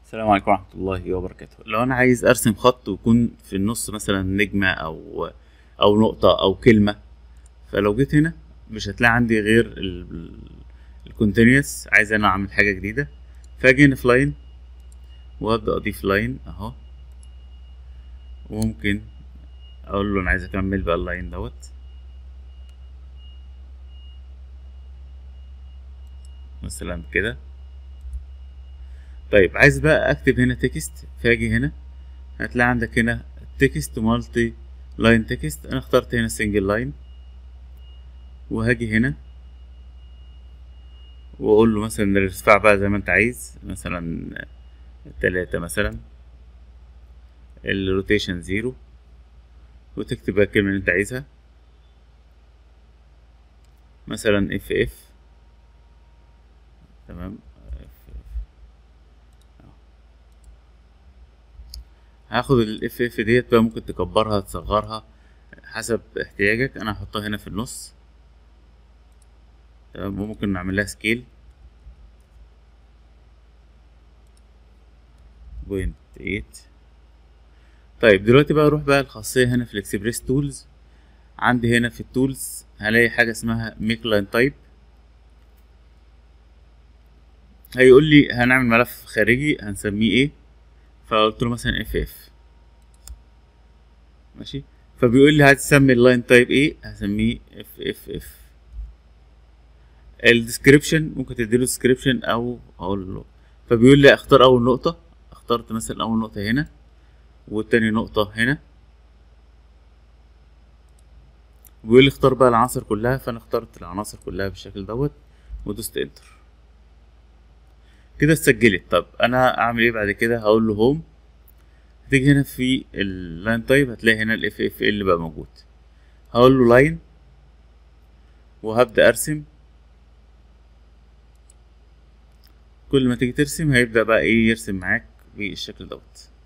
السلام عليكم ورحمة الله وبركاته لو أنا عايز أرسم خط ويكون في النص مثلا نجمة أو أو نقطة أو كلمة فلو جيت هنا مش هتلاقي عندي غير الكونتينيوس عايز أنا أعمل حاجة جديدة فأجي هنا في لاين وأبدأ أضيف لاين أهو وممكن أقول له أنا عايز أكمل بقى اللاين دوت مثلا كده طيب عايز بقى اكتب هنا تكست فاجي هنا هتلاقي عندك هنا تكست مالتي لاين تكست انا اخترت هنا سنجل لاين وهاجي هنا واقول له مثلا الارتفاع بقى زي ما انت عايز مثلا تلاتة مثلا الروتيشن زيرو وتكتب بقى الكلمة اللي انت عايزها مثلا اف اف تمام هاخد الاف اف ديت بقى ممكن تكبرها تصغرها حسب احتياجك انا هحطها هنا في النص تمام وممكن نعمل لها سكيل بوينت ايت طيب دلوقتي بقى اروح بقى الخاصية هنا في الاكسبريس تولز عندي هنا في التولز هلاقي حاجة اسمها ميك لاين تايب هيقول لي هنعمل ملف خارجي هنسميه ايه فقلت له مثلا اف اف ماشي فبيقول لي هتسمي اللاين تايب ايه هسميه اف اف اف الديسكريبشن ممكن تديله ديسكريبشن او اقول له فبيقول لي اختار اول نقطة اخترت مثلا اول نقطة هنا والتاني نقطة هنا بيقول لي اختار بقى العناصر كلها فانا اخترت العناصر كلها بالشكل دوت ودوست انتر كده اتسجلت طب انا اعمل ايه بعد كده هقول له هوم هتيجي هنا في اللاين تايب هتلاقي هنا الاف اف ال بقى موجود هقول له لاين وهبدا ارسم كل ما تيجي ترسم هيبدا بقى ايه يرسم معاك بالشكل دوت